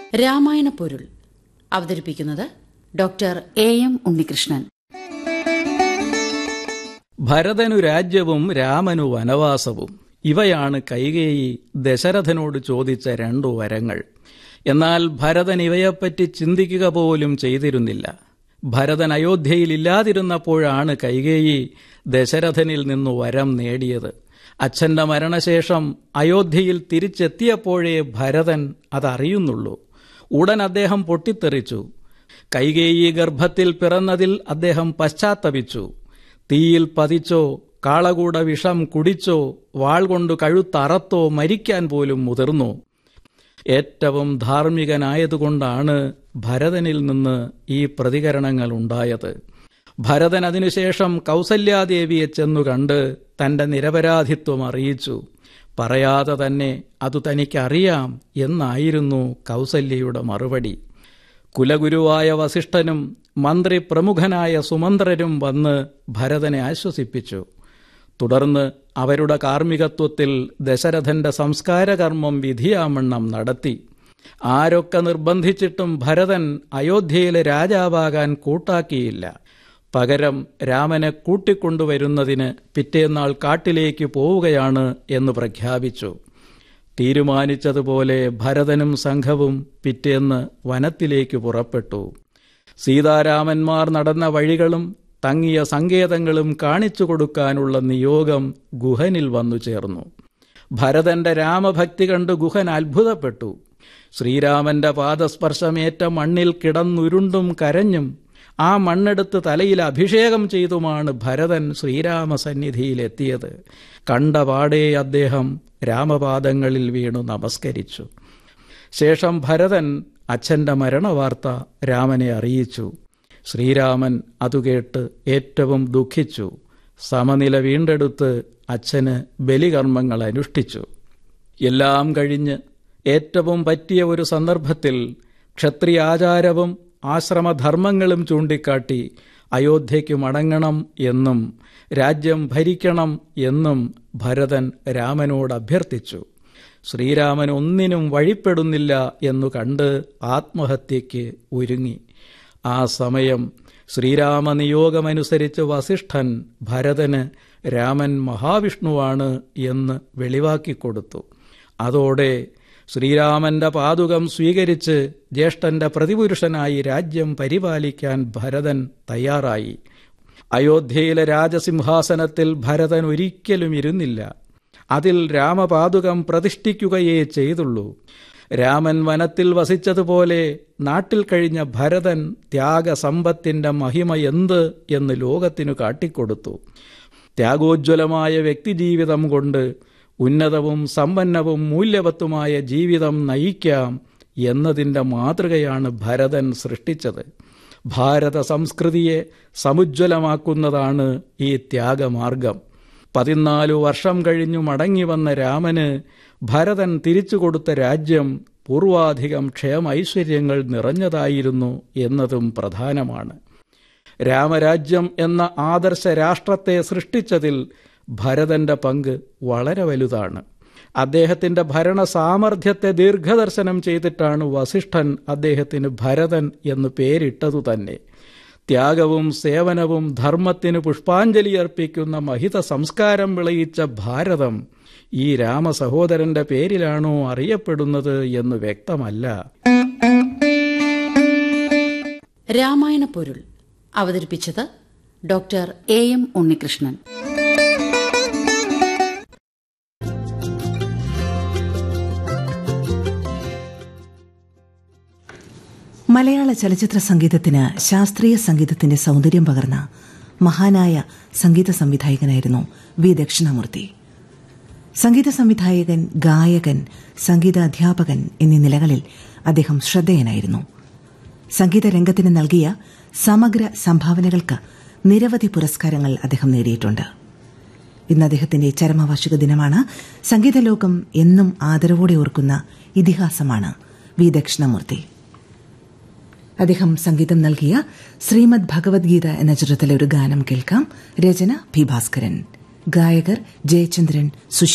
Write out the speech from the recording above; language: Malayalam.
രാമായണ പൊരുൾ അവതരിപ്പിക്കുന്നത് ഡോക്ടർ എ എം ഉണ്ണികൃഷ്ണൻ ഭരതനു രാജ്യവും രാമനു വനവാസവും ഇവയാണ് കൈകേയി ദശരഥനോട് ചോദിച്ച രണ്ടു വരങ്ങൾ എന്നാൽ ഭരതൻ ഇവയെപ്പറ്റി ചിന്തിക്കുക പോലും ചെയ്തിരുന്നില്ല ഭരതൻ അയോധ്യയിലില്ലാതിരുന്നപ്പോഴാണ് കൈകേയി ദശരഥനിൽ നിന്നു വരം നേടിയത് അച്ഛന്റെ മരണശേഷം അയോധ്യയിൽ തിരിച്ചെത്തിയപ്പോഴേ ഭരതൻ അതറിയുന്നുള്ളൂ ഉടൻ അദ്ദേഹം പൊട്ടിത്തെറിച്ചു കൈകേയി ഗർഭത്തിൽ പിറന്നതിൽ അദ്ദേഹം പശ്ചാത്തപിച്ചു തീയിൽ പതിച്ചോ കാളകൂട വിഷം കുടിച്ചോ വാൾ കൊണ്ട് കഴുത്തറത്തോ മരിക്കാൻ പോലും മുതിർന്നു ഏറ്റവും ധാർമ്മികനായതുകൊണ്ടാണ് ഭരതനിൽ നിന്ന് ഈ പ്രതികരണങ്ങൾ ഉണ്ടായത് ഭരതൻ അതിനുശേഷം കൗസല്യാദേവിയെ ചെന്നു കണ്ട് തന്റെ നിരപരാധിത്വം അറിയിച്ചു പറയാതെ തന്നെ അത് തനിക്കറിയാം എന്നായിരുന്നു കൗസല്യയുടെ മറുപടി കുലഗുരുവായ വസിഷ്ഠനും മന്ത്രി പ്രമുഖനായ സുമന്ത്രരും വന്ന് ഭരതനെ ആശ്വസിപ്പിച്ചു തുടർന്ന് അവരുടെ കാർമ്മികത്വത്തിൽ ദശരഥന്റെ സംസ്കാരകർമ്മം വിധിയാമണ്ണം നടത്തി ആരൊക്കെ നിർബന്ധിച്ചിട്ടും ഭരതൻ അയോധ്യയിലെ രാജാവാകാൻ കൂട്ടാക്കിയില്ല പകരം രാമനെ കൂട്ടിക്കൊണ്ടുവരുന്നതിന് പിറ്റേന്നാൾ കാട്ടിലേക്ക് പോവുകയാണ് എന്ന് പ്രഖ്യാപിച്ചു തീരുമാനിച്ചതുപോലെ ഭരതനും സംഘവും പിറ്റേന്ന് വനത്തിലേക്ക് പുറപ്പെട്ടു സീതാരാമന്മാർ നടന്ന വഴികളും തങ്ങിയ സങ്കേതങ്ങളും കാണിച്ചു കൊടുക്കാനുള്ള നിയോഗം ഗുഹനിൽ വന്നു ചേർന്നു ഭരതന്റെ രാമഭക്തി കണ്ട് ഗുഹൻ അത്ഭുതപ്പെട്ടു ശ്രീരാമന്റെ പാദസ്പർശമേറ്റ മണ്ണിൽ കിടന്നുരുണ്ടും കരഞ്ഞും ആ മണ്ണെടുത്ത് തലയിൽ അഭിഷേകം ചെയ്തുമാണ് ഭരതൻ ശ്രീരാമസന്നിധിയിലെത്തിയത് കണ്ടപാടേ അദ്ദേഹം രാമപാദങ്ങളിൽ വീണു നമസ്കരിച്ചു ശേഷം ഭരതൻ അച്ഛന്റെ മരണവാർത്ത രാമനെ അറിയിച്ചു ശ്രീരാമൻ അതുകേട്ട് ഏറ്റവും ദുഃഖിച്ചു സമനില വീണ്ടെടുത്ത് അച്ഛന് ബലികർമ്മങ്ങൾ അനുഷ്ഠിച്ചു എല്ലാം കഴിഞ്ഞ് ഏറ്റവും പറ്റിയ ഒരു സന്ദർഭത്തിൽ ക്ഷത്രിയാചാരവും ആശ്രമധർമ്മങ്ങളും ചൂണ്ടിക്കാട്ടി അയോധ്യയ്ക്ക് മടങ്ങണം എന്നും രാജ്യം ഭരിക്കണം എന്നും ഭരതൻ രാമനോട് അഭ്യർത്ഥിച്ചു ശ്രീരാമൻ ഒന്നിനും വഴിപ്പെടുന്നില്ല എന്നു കണ്ട് ആത്മഹത്യയ്ക്ക് ഒരുങ്ങി ആ സമയം ശ്രീരാമനിയോഗമനുസരിച്ച് വസിഷ്ഠൻ ഭരതന് രാമൻ മഹാവിഷ്ണുവാണ് എന്ന് വെളിവാക്കിക്കൊടുത്തു അതോടെ ശ്രീരാമന്റെ പാതുകം സ്വീകരിച്ച് ജ്യേഷ്ഠന്റെ പ്രതിപുരുഷനായി രാജ്യം പരിപാലിക്കാൻ ഭരതൻ തയ്യാറായി അയോധ്യയിലെ രാജസിംഹാസനത്തിൽ ഭരതൻ ഒരിക്കലും ഇരുന്നില്ല അതിൽ രാമപാതുകം പ്രതിഷ്ഠിക്കുകയേ ചെയ്തുള്ളൂ രാമൻ വനത്തിൽ വസിച്ചതുപോലെ നാട്ടിൽ കഴിഞ്ഞ ഭരതൻ ത്യാഗസമ്പത്തിന്റെ മഹിമ എന്ത് എന്ന് ലോകത്തിനു കാട്ടിക്കൊടുത്തു ത്യാഗോജ്വലമായ വ്യക്തിജീവിതം കൊണ്ട് ഉന്നതവും സമ്പന്നവും മൂല്യവത്തുമായ ജീവിതം നയിക്കാം എന്നതിൻ്റെ മാതൃകയാണ് ഭരതൻ സൃഷ്ടിച്ചത് ഭാരത സംസ്കൃതിയെ സമുജ്വലമാക്കുന്നതാണ് ഈ ത്യാഗമാർഗം പതിനാലു വർഷം കഴിഞ്ഞു മടങ്ങി വന്ന രാമന് ഭരതൻ തിരിച്ചു കൊടുത്ത രാജ്യം പൂർവാധികം ക്ഷേമൈശ്വര്യങ്ങൾ നിറഞ്ഞതായിരുന്നു എന്നതും പ്രധാനമാണ് രാമരാജ്യം എന്ന ആദർശ രാഷ്ട്രത്തെ സൃഷ്ടിച്ചതിൽ ഭരതന്റെ പങ്ക് വളരെ വലുതാണ് അദ്ദേഹത്തിന്റെ ഭരണ സാമർഥ്യത്തെ ദീർഘദർശനം ചെയ്തിട്ടാണ് വസിഷ്ഠൻ അദ്ദേഹത്തിന് ഭരതൻ എന്ന് പേരിട്ടതു തന്നെ ത്യാഗവും സേവനവും ധർമ്മത്തിന് പുഷ്പാഞ്ജലി അർപ്പിക്കുന്ന മഹിത സംസ്കാരം വിളയിച്ച ഭാരതം ഈ രാമസഹോദരന്റെ പേരിലാണോ അറിയപ്പെടുന്നത് എന്ന് വ്യക്തമല്ല രാമായണ പൊരുൾ അവതരിപ്പിച്ചത് ഡോക്ടർ എ എം ഉണ്ണികൃഷ്ണൻ മലയാള ചലച്ചിത്ര സംഗീതത്തിന് ശാസ്ത്രീയ സംഗീതത്തിന്റെ സൗന്ദര്യം പകർന്ന മഹാനായ സംഗീത സംവിധായകനായിരുന്നു വി ദക്ഷിണാമൂർത്തി സംഗീത സംവിധായകൻ ഗായകൻ സംഗീത അധ്യാപകൻ എന്നീ നിലകളിൽ അദ്ദേഹം ശ്രദ്ധേയനായിരുന്നു സംഗീത രംഗത്തിന് നൽകിയ സമഗ്ര സംഭാവനകൾക്ക് നിരവധി പുരസ്കാരങ്ങൾ അദ്ദേഹം നേടിയിട്ടുണ്ട് ഇന്ന് അദ്ദേഹത്തിന്റെ ചരമവാർഷിക ദിനമാണ് സംഗീത ലോകം എന്നും ആദരവോടെ ഓർക്കുന്ന ഇതിഹാസമാണ് വി ദക്ഷിണമൂർത്തി അദ്ദേഹം സംഗീതം നൽകിയ ശ്രീമദ് ഭഗവത്ഗീത എന്ന ചിത്രത്തിലെ ഒരു ഗാനം കേൾക്കാം രചന പി ഭാസ്കരൻ ഗായകർ ജയചന്ദ്രൻ സുശീൽ